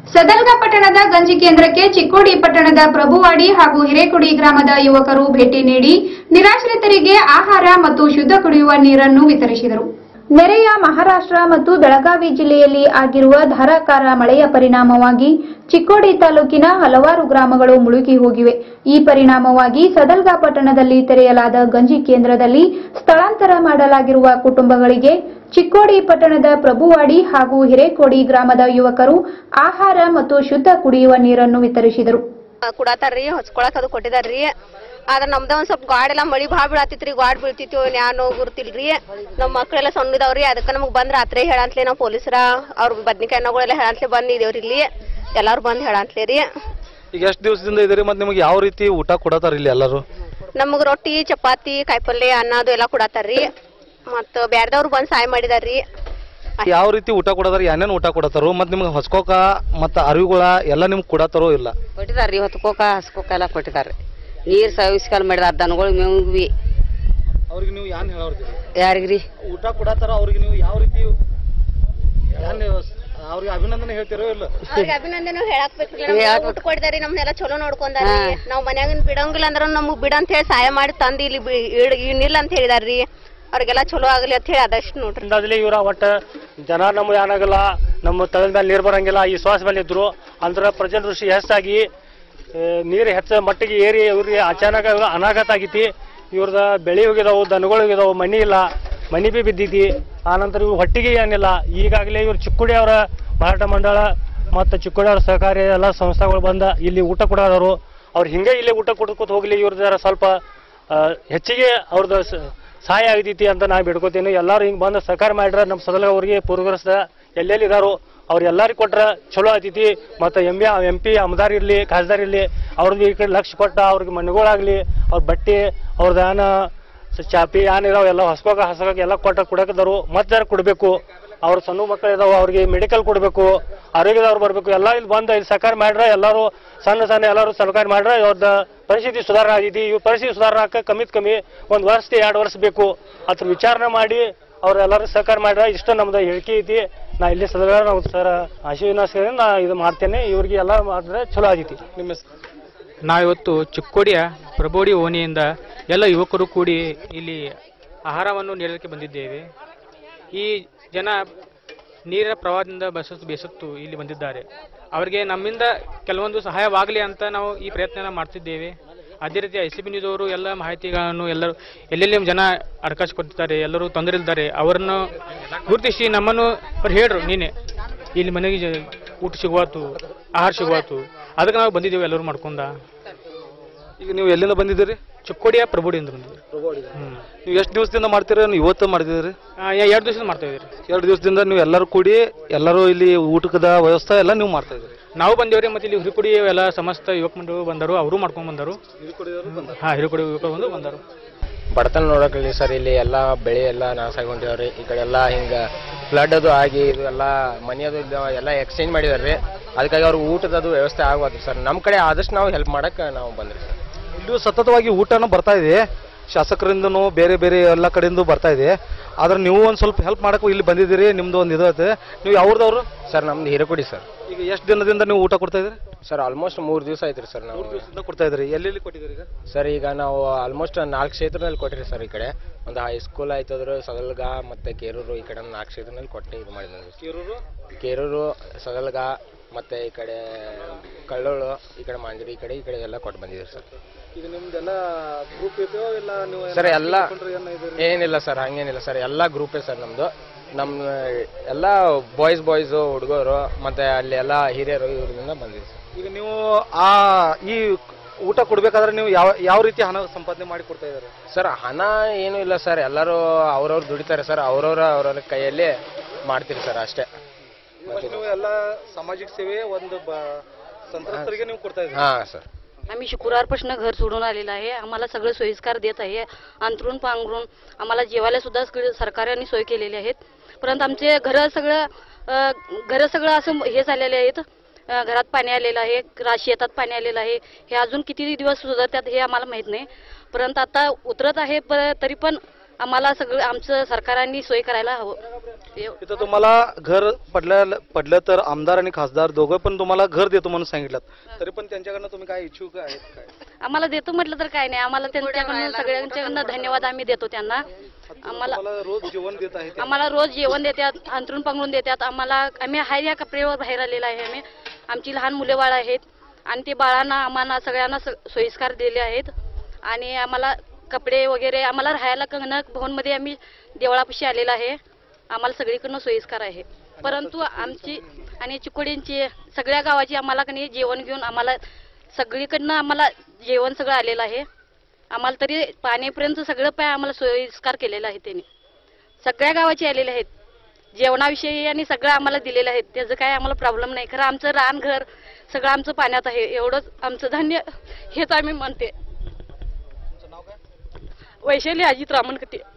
ಸದಲ್ಗ ಪಟ್ಟಣದ ಗಂಜಿ ಕೇಂದ್ರಕ್ಕೆ ಚಿಕ್ಕೋಡಿ ಪಟ್ಟಣದ ಪ್ರಭುವಾಡಿ ಹಾಗೂ ಹಿರೇಕೊಡಿ ಗ್ರಾಮದ ಯುವಕರು ಭೇಟಿ ನೀಡಿ ನಿರಾಶ್ರಿತರಿಗೆ ಆಹಾರ ಮತ್ತು ಶುದ್ಧ ಕುಡಿಯುವ ನೀರನ್ನು ವಿತರಿಸಿದರು ನೆರೆಯ ಮಹಾರಾಷ್ಟ್ರ ಮತ್ತು ಬೆಳಗಾವಿ ಜಿಲ್ಲೆಯಲ್ಲಿ ಆಗಿರುವ ಧಾರಾಕಾರ ಮಳೆಯ ಪರಿಣಾಮವಾಗಿ ಚಿಕ್ಕೋಡಿ ತಾಲೂಕಿನ ಹಲವಾರು ಗ್ರಾಮಗಳು ಮುಳುಗಿ ಹೋಗಿವೆ ಈ ಪರಿಣಾಮವಾಗಿ ಸದಲ್ಗ ಪಟ್ಟಣದಲ್ಲಿ ತೆರೆಯಲಾದ ಗಂಜಿ ಕೇಂದ್ರದಲ್ಲಿ ಸ್ಥಳಾಂತರ ಮಾಡಲಾಗಿರುವ ಕುಟುಂಬಗಳಿಗೆ ಚಿಕ್ಕೋಡಿ ಪಟ್ಟಣದ ಪ್ರಭುವಾಡಿ ಹಾಗೂ ಹಿರೇಕೋಡಿ ಗ್ರಾಮದ ಯುವಕರು ಆಹಾರ ಮತ್ತು ಶುದ್ಧ ಕುಡಿಯುವ ನೀರನ್ನು ವಿತರಿಸಿದರು ಕುಡತಾರ್ರಿ ಹೊಚ್ಕೊಳಕ್ ಅದು ಕೊಟ್ಟಿದಾರ್ರಿ ಆದ್ರ ನಮ್ದ ಒಂದ್ ಸ್ವಲ್ಪ ಗಾಡ್ ಎಲ್ಲಾ ಮಳಿ ಭಾಳ ಬೀಳತ್ತಿತ್ರಿ ಗಾಡ್ ಬೀಳ್ತಿತ್ತು ನ್ಯಾನೋ ಗುರ್ತಿಲ್ರಿ ನಮ್ ಮಕ್ಳೆಲ್ಲ ಸಣ್ಣದವ್ರಿ ಅದಕ್ಕ ನಮಗ್ ಬಂದ್ ರಾತ್ರಿ ಹೇಳಂತ್ಲೆ ನಾವ್ ಪೊಲೀಸರ ಅವ್ರ ಬದ್ನಿಕಾಯಿ ಅನ್ನೋಗಳೆಲ್ಲ ಹೇಳಂತ್ಲೆ ಬಂದ್ ಇದೇವ್ರಿ ಇಲ್ಲಿ ಎಲ್ಲಾರು ಬಂದ್ ಹೇಳಂತ್ಲೆ ರೀ ಈಗ ಎಷ್ಟು ದಿವಸದಿಂದ ಇದೀರಿ ಮತ್ತೆ ನಿಮಗೆ ಯಾವ ರೀತಿ ಊಟ ಕೊಡತಾರ ಇಲ್ಲಿ ಎಲ್ಲರೂ ನಮಗ್ ರೊಟ್ಟಿ ಚಪಾತಿ ಕಾಯಿಪಲ್ಲೆ ಅನ್ನ ಅದು ಎಲ್ಲಾ ಕೊಡತಾರ್ರಿ ಮತ್ತ ಬ್ಯಾರ್ದವ್ರು ಬಂದ್ ಸಹಾಯ ಮಾಡಿದಾರ್ರಿ ಯಾವ ರೀತಿ ಊಟ ಕೊಡತಾರ ಏನೇನು ಊಟ ಕೊಡತಾರೋ ಮತ್ತೆ ನಿಮ್ಗೆ ಹೊಸ್ಕೋಕ ಮತ್ತೆ ಅರಿವುಗಳ ಎಲ್ಲ ನಿಮ್ಗೆ ಕೊಡತಾರೋ ಇಲ್ಲ ಕೊಟ್ಟಿದಾರ್ರಿ ಹೊತ್ಕೋಕ ಹಸ್ಕೋಕ ಎಲ್ಲ ಕೊಟ್ಟಿದಾರ್ರಿ ನೀರ್ ಸವಿಸ್ಕಲ್ ಮಾಡಿದಾರ ದನಗಳು ಮೇವು ಬಿ ಅವ್ರಿಗೆ ನೀವು ಏನ್ ಹೇಳೋರ್ತೀರಿ ಯಾರಿಗ್ರಿ ಊಟ ಕೊಡತಾರ ಅವ್ರಿಗೆ ನೀವು ಯಾವ ರೀತಿ ಏನ್ ಅವ್ರಿಗೆ ಅಭಿನಂದನೆ ಹೇಳ್ತಿರೋ ಇಲ್ಲ ಅವ್ರಿಗೆ ಅಭಿನಂದನೆ ಹೇಳಕ್ ಬೇಕ್ರಿ ನಮ್ಗೆ ಊಟ ಕೊಡಿದಾರಿ ನಮ್ನೆಲ್ಲ ಚಲೋ ನೋಡ್ಕೊಂಡಾರಿ ನಾವ್ ಮನ್ಯಾಗಿನ್ ಬಿಡಂಗಿಲ್ಲ ಅಂದ್ರ ನಮಗ್ ಬಿಡ ಅಂತ ಹೇಳಿ ಸಹಾಯ ಮಾಡಿ ತಂದು ಇಲ್ಲಿ ಬಿ- ಇಡ್- ಇನ್ನಿಲ್ಲ ಅಂತ ಹೇಳಿದಾರ್ರಿ ಅವ್ರಿಗೆಲ್ಲ ಚಲೋ ಆಗಲಿ ಅಂತ ಹೇಳಿ ಅದಷ್ಟು ನೋಡ್ರಿ ಅಂದಾಜಲ್ಲಿ ಇವ್ರ ಒಟ್ಟ ಜನ ನಮ್ಗೆ ಏನಾಗಲ್ಲ ನಮ್ಮ ತಳದ ಮೇಲೆ ನೀರು ಬರಂಗಿಲ್ಲ ಈ ಶ್ವಾಸ ಮೇಲೆ ಇದ್ರು ಅಂದ್ರೆ ಪ್ರಜಲ ಋಷಿ ಹೆಚ್ಚಾಗಿ ಆ, ನೀರು ಹೆಚ್ಚ ಮಟ್ಟಿಗೆ ಏರಿ ಇವ್ರಿಗೆ ಅಚಾನಕ ಅನಾಘಾತ ಆಗೈತಿ ಇವ್ರದ ಬೆಳೆ ಹೋಗಿದಾವು ದನಗಳು ಹೋಗಿದಾವು ಮನಿ ಇಲ್ಲ ಮನಿ ಬಿ ಬಿದ್ದೈತಿ ಆನಂತರ ಇವ್ರು ಹೊಟ್ಟಿಗೆ ಏನಿಲ್ಲ ಈಗಾಗಲೇ ಇವ್ರು ಚಿಕ್ಕುಡಿ ಅವರ ಮಾರಾಟ ಮಂಡಳ ಮತ್ತು ಚಿಕ್ಕುಡಿ ಅವರ ಸಹಕಾರಿ ಎಲ್ಲ ಸಂಸ್ಥೆಗಳು ಬಂದ ಇಲ್ಲಿ ಊಟ ಕೊಡೋದವರು ಅವ್ರು ಹಿಂಗೆ ಇಲ್ಲಿ ಊಟ ಕೊಡ್ಕೊತ ಹೋಗ್ಲಿ ಇವ್ರದ್ದು ಸ್ವಲ್ಪ ಆ, ಹೆಚ್ಚಿಗೆ ಅವ್ರದ್ದು ಸ- ಸಹಾಯ ಆಗತೈತಿ ಅಂತ ನಾ ಬಿಡ್ಕೋತೀನಿ ಎಲ್ಲಾರು ಹಿಂಗ್ ಬಂದು ಸಹಕಾರ ಮಾಡ್ರ ನಮ್ಮ ಸದಲ ಅವ್ರಿಗೆ ಪೂರ್ವಗ್ರಸ್ತ ಎಲ್ಲೆಲ್ಲಿ ಇದಾರು ಅವ್ರ ಎಲ್ಲಾರಿಗೆ ಕೊಟ್ರ ಚಲೋ ಆತೈತಿ ಮತ್ತು ಎಂ ಪಿ ಎಂ ಪಿ ಅಮದಾರ್ ಇರ್ಲಿ ಖಾಸದಾರ್ ಇರ್ಲಿ ಅವ್ರದ್ದು ಈ ಕಡೆ ಲಕ್ಷ ಕೊಟ್ಟ ಅವ್ರಿಗೆ ಮಣ್ಣುಗಳಾಗ್ಲಿ ಅವ್ರ ಬಟ್ಟೆ ಅವ್ರದ್ದು ಏನ ಸ- ಚಾಪಿ ಏನ್ ಇದಾವ ಎಲ್ಲ ಹಸ್ಕೋಕ ಹಸ್ಕೋಕ ಎಲ್ಲ ಕೊಟ್ಟ ಕುಡಕದಾರು ಮತ್ತೆ ಜರ ಕೊಡಬೇಕು ಅವ್ರ ಸಣ್ಣ ಮಕ್ಕಳು ಇದಾವ ಅವ್ರಿಗೆ ಮೆಡಿಕಲ್ ಕೊಡಬೇಕು ಆರೋಗ್ಯದವ್ರು ಬರಬೇಕು ಎಲ್ಲ ಇಲ್ಲಿ ಬಂದು ಇಲ್ಲಿ ಸಹಕಾರ ಮಾಡ್ರ ಎಲ್ಲರೂ ಸಣ್ಣ ಸಣ್ಣ ಎಲ್ಲರೂ ಸಹಕಾರ ಮಾಡ್ರ ಇವ್ರದ್ದು ಪರಿಸ್ಥಿತಿ ಸುಧಾರಣೆ ಆಗೈತಿ ಇವ್ ಪರಿಸ್ಥಿತಿ ಸುಧಾರಣೆ ಆಕ ಕಮ್ಮಿತ್ ಕಮ್ಮಿ ಒಂದು ವರ್ಷಕ್ಕೆ ಎರಡು ವರ್ಷ ಬೇಕು ಅದ್ರ ವಿಚಾರಣೆ ಮಾಡಿ ಅವ್ರು ಎಲ್ಲರೂ ಸಹಕಾರ ಮಾಡ್ರ ಇಷ್ಟ ನಮ್ದು ಹೇಳಿಕೆ ಐತಿ ನಾ ಇಲ್ಲಿ ಸದಾ ನಾವು ಸರ್ ಆಶೀರ್ವಾದ ನಾ ಇದು ಮಾಡ್ತೇನೆ ಇವ್ರಿಗೆ ಎಲ್ಲ ಮಾಡಿದ್ರೆ ಚಲೋ ಆಗೈತಿ ನಿಮ್ಮ ಹೆಸ್ರು? ನಾವಿವತ್ತು ಚಿಕ್ಕೋಡಿಯ ಪ್ರಬೋಡಿ ಓಣಿಯಿಂದ ಎಲ್ಲ ಯುವಕರು ಕೂಡಿ ಇಲ್ಲಿ ಆಹಾರವನ್ನು ನೀಡಲಿಕ್ಕೆ ಬಂದಿದ್ದೇವೆ ಈ ಜನ ನೀರಿನ ಪ್ರವಾಹದಿಂದ ಬಸತ್ತು ಬೇಸತ್ತು ಇಲ್ಲಿ ಬಂದಿದ್ದಾರೆ ಅವರಿಗೆ ನಮ್ಮಿಂದ ಕೆಲವೊಂದು ಸಹಾಯವಾಗಲಿ ಅಂತ ನಾವು ಈ ಪ್ರಯತ್ನ ಮಾಡ್ತಿದ್ದೇವೆ ಅದೇ ರೀತಿ ಐ ಸಿ ಬಿ ನ್ಯೂಸ್ ಅವರು ಎಲ್ಲ ಮಾಹಿತಿಗಳನ್ನು ಎಲ್ಲರೂ ಎಲ್ಲೆಲ್ಲಿ ಜನ ಅಡಕಾಯಿಸ್ಕೊತಿದ್ದಾರೆ ಎಲ್ಲರೂ ತೊಂದರೆ ಇದ್ದಾರೆ ಅವರನ್ನು ಗುರುತಿಸಿ ನಮ್ಮನ್ನು ಅವ್ರು ಹೇಳ್ರು ನೀನೆ ಇಲ್ಲಿ ಮನೆಗೆ ಜ- ಊಟ ಸಿಗುವಾತು ಆಹಾರ ಸಿಗುವಾತು ಅದಕ್ಕೆ ನಾವು ಬಂದಿದ್ದೇವೆ ಎಲ್ಲರೂ ಮಾಡ್ಕೊಂಡ ಈಗ ನೀವು ಎಲ್ಲಿಂದ ಬಂದಿದ್ದೀರಿ ಚಿಕ್ಕೋಡಿಯ ಪ್ರಭುಡಿಯಿಂದ ಬಂದಿದ್ದೀವಿ ಹ್ಮ್. ನೀವು ಎಷ್ಟು ದಿವಸದಿಂದ ಮಾಡ್ತೀರಾ ನೀವು ಇವತ್ತು ಮಾಡಿದಿರಿ ಆ, ಎ- ಎರಡು ದಿವಸ ಮಾಡ್ತಾ ಇದ್ದೀರಿ ಎರಡು ದಿವಸದಿಂದ ನೀವು ಎಲ್ಲರೂ ಕೂಡಿ ಎಲ್ಲರೂ ಇಲ್ಲಿ ಊಟದ ವ್ಯವಸ್ಥೆ ಎಲ್ಲ ನೀವು ಮಾಡ್ತಾ ಇದ್ದೀರಿ ನಾವು ಬಂದೇವ್ರಿ ಮತ್ತೆ ಇಲ್ಲಿ ಹಿರಿಕುಡಿ ಎಲ್ಲ ಸಮಸ್ತ ಯುವಕ ಮಂಡಳಿ ಬಂದರು ಅವರು ಮಾಡ್ಕೊಂಡು ಬಂದರು ಹಾ ಹಿರಿಕುಡಿ ಯುವಕರು ಬಂದು ಬಂದರು ಬಡತನ ನೋಡಕ್ಲಿ ಸರ್ ಇಲ್ಲಿ ಎಲ್ಲ ಬೆಳೆ ಎಲ್ಲ ನಾಶ ಆಗೊಂಡಿವ್ರಿ ಈ ಕಡೆ ಎಲ್ಲ ಹಿಂಗ ಫ್ಲಡ್ ಅದು ಆಗಿ ಇದು ಎಲ್ಲ ಮನಿ ಅದು ಇದ್ದಾವ ಎಲ್ಲ ಎಕ್ಸ್ಚೇಂಜ್ ಮಾಡಿದಾರ್ರಿ ಅದಕ್ಕಾಗಿ ಅವ್ರ ಊಟದದು ವ್ಯವಸ್ಥೆ ಆಗ್ಬೋದು ಸರ್ ನಮ್ಮ ಕಡೆ ಆದಷ್ಟು ನಾವು ಹೆಲ್ಪ್ ಮಾಡಕ್ ನಾವು ಬಂದ್ರಿ ಸರ್ ಇಲ್ಲೂ ಸತತವಾಗಿ ಊಟನೂ ಬರ್ತಾ ಇದೆ ಶಾಸಕರಿಂದನೂ ಬೇರೆ ಬೇರೆ ಎಲ್ಲ ಕಡೆಯಿಂದ ಬರ್ತಾ ಇದೆ ಆದ್ರೆ ನೀವು ಒಂದು ಸ್ವಲ್ಪ ಹೆಲ್ಪ್ ಮಾಡಕ್ಕೆ ಇಲ್ಲಿ ಬಂದಿದ್ದೀರಿ ನಿಮ್ದು ಒಂದು ಇದು ಐತೆ ನೀವು ಯಾವ್ದವ್ರು ಸರ್ ನಮ್ದು ಹಿರಕೊಡಿ ಸರ್ ಈಗ ಎಷ್ಟು ದಿನದಿಂದ ನೀವು ಊಟ ಕೊಡ್ತಾ ಇದ್ದೀರಿ ಸರ್ ಆಲ್ಮೋಸ್ಟ್ ಮೂರು ದಿವಸ ಆಯ್ತು ಸರ್ ನಾವು ದಿವಸದಿಂದ ಕೊಡ್ತಾ ಇದ್ದೀರಿ ಎಲ್ಲೆಲ್ಲಿ ಕೊಟ್ಟಿದ್ದೀರಿ ಈಗ ಸರ್ ಈಗ ನಾವು ಆಲ್ಮೋಸ್ಟ್ ನಾಲ್ಕು ಕ್ಷೇತ್ರದಲ್ಲಿ ಕೊಟ್ಟಿರಿ ಸರ್ ಈ ಕಡೆ ಒಂದು ಹೈಸ್ಕೂಲ್ ಆಯ್ತದ್ರು ಸದಲ್ಗ ಮತ್ತೆ ಕೇರೂರು ಈ ಕಡೆ ನಾಲ್ಕು ಕ್ಷೇತ್ರದಲ್ಲಿ ಕೊಟ್ಟು ಇದು ಮಾಡಿದ್ವಿ ಕೀರೂರು ಕೇರೂರು ಸದಲ್ಗ ಮತ್ತೆ ಈ ಕಡೆ ಕಳ್ಳೋಳು ಈ ಕಡೆ ಮಾಂಜರಿ ಈ ಕಡೆ ಈ ಕಡೆ ಎಲ್ಲ ಕೊಟ್ಟು ಬಂದಿದ್ದೀವಿ ಸರ್ ಈಗ ನಿಮ್ದೆಲ್ಲ ಗ್ರೂಪ್ ಇದೆಯೋ ಇಲ್ಲ ನೀವು ಸರ್ ಎಲ್ಲ ಏನಿಲ್ಲ ಸರ್ ಹಂಗೇನಿಲ್ಲ ಸರ್ ಎಲ್ಲ ಗ್ರೂಪೇ ಸರ್ ನಮ್ದು ನಮ್ಮ ಎಲ್ಲ ಬಾಯ್ಸ್ ಬಾಯ್ಸು ಹುಡುಗರು ಮತ್ತೆ ಅಲ್ಲಿ ಎಲ್ಲ ಹಿರಿಯರು ಇವ್ರಿಂದ ಬಂದಿದ್ದೀವಿ ಸರ್ ಈಗ ನೀವು ಆ ಈ ಊಟ ಕೊಡ್ಬೇಕಾದ್ರೆ ನೀವು ಯಾವ ಯಾವ ರೀತಿ ಹಣ ಸಂಪಾದನೆ ಮಾಡಿ ಕೊಡ್ತಾ ಇದ್ದಾರೆ ಸರ್ ಹಣ ಏನೂ ಇಲ್ಲ ಸರ್ ಎಲ್ಲರೂ ಅವ್ರವ್ರು ದುಡಿತಾರೆ ಸರ್ ಅವ್ರವ್ರ ಅವ್ರವ್ರ ಕೈಯಲ್ಲಿ ಮಾಡ್ತೀರಿ ಸರ್ ಅಷ್ಟೇ ನೀವು ಎಲ್ಲ ಸಾಮಾಜಿಕ ಸೇವೆ ಒಂದು ಬ- ಸಂತ್ರಸ್ತರಿಗೆ ನೀವು ಕೊಡ್ತಾ ಇದ್ದೀರಿ हां सर आम्ही शुक्रवारपासून घर सोडून आलेलं आहे आम्हाला सगळं सोयीस्कार देत आहे अंतरून पांघरून आम्हाला जेवायला सुद्धा सगळे सरकारने सोय केलेली आहेत परंतु आमचे घरं सगळं अं, घरं सगळं असं हे झालेले आहेत अं, घरात पाणी आलेलं आहे रा- शेतात पाणी आलेलं आहे हे अजून किती दिवस सुधारतात हे आम्हाला माहीत नाही परंतु आता उतरत आहे प- तरी पण आम्हाला सगळं आमचं सरकारांनी सोय करायला हवं एव- इथं तुम्हाला घर पडल्या पडलं तर आमदार आणि खासदार दोघं पण तुम्हाला घर देतो म्हणून सांगितलं तरी पण त्यांच्याकडनं तुम्ही काय इच्छुक आहेत काय आम्हाला देतो म्हटलं तर काय नाही आम्हाला त्यांच्याकडून सगळ्यांच्याकडनं धन्यवाद आम्ही देतो त्यांना आम्हाला तुम्हाला रोज जेवण देत आहे ते. आम्हाला रोज जेवण देतात अंतरून पांघरून देतात आम्हाला आम्ही हाय या कपड्यावर बाहेर आलेला आहे आम्ही आमची लहान मुले बाळ आहेत आणि ते बाळांना आम्हाला सगळ्यांना स- सोयीस्कार दिले आहेत आणि आम्हाला कपडे वगैरे आम्हाला राहायला कनक भवनमध्ये आम्ही देवळापाशी आलेला आहे आम्हाला सगळीकडनं सोयीस्कार आहे परंतु आमची आणि चिकोडींची सगळ्या गावाची आम्हाला कणी जेवण घेऊन आम्हाला सगळीकडनं आम्हाला जेवण सगळं आलेलं आहे आम्हाला तरी पाण्यापर्यंत सगळं पाय आम्हाला सोयीस्कार केलेलं आहे त्यांनी सगळ्या गावाची आलेले आहेत जेवणाविषयी आणि सगळं आम्हाला दिलेलं आहे त्याचं काय आम्हाला प्रॉब्लेम नाही खरं आमचं रान घर सगळं आमचं पाण्यात आहे एवढंच आमचं धान्य हेच आम्ही म्हणते वैशाली अजित रामन कटे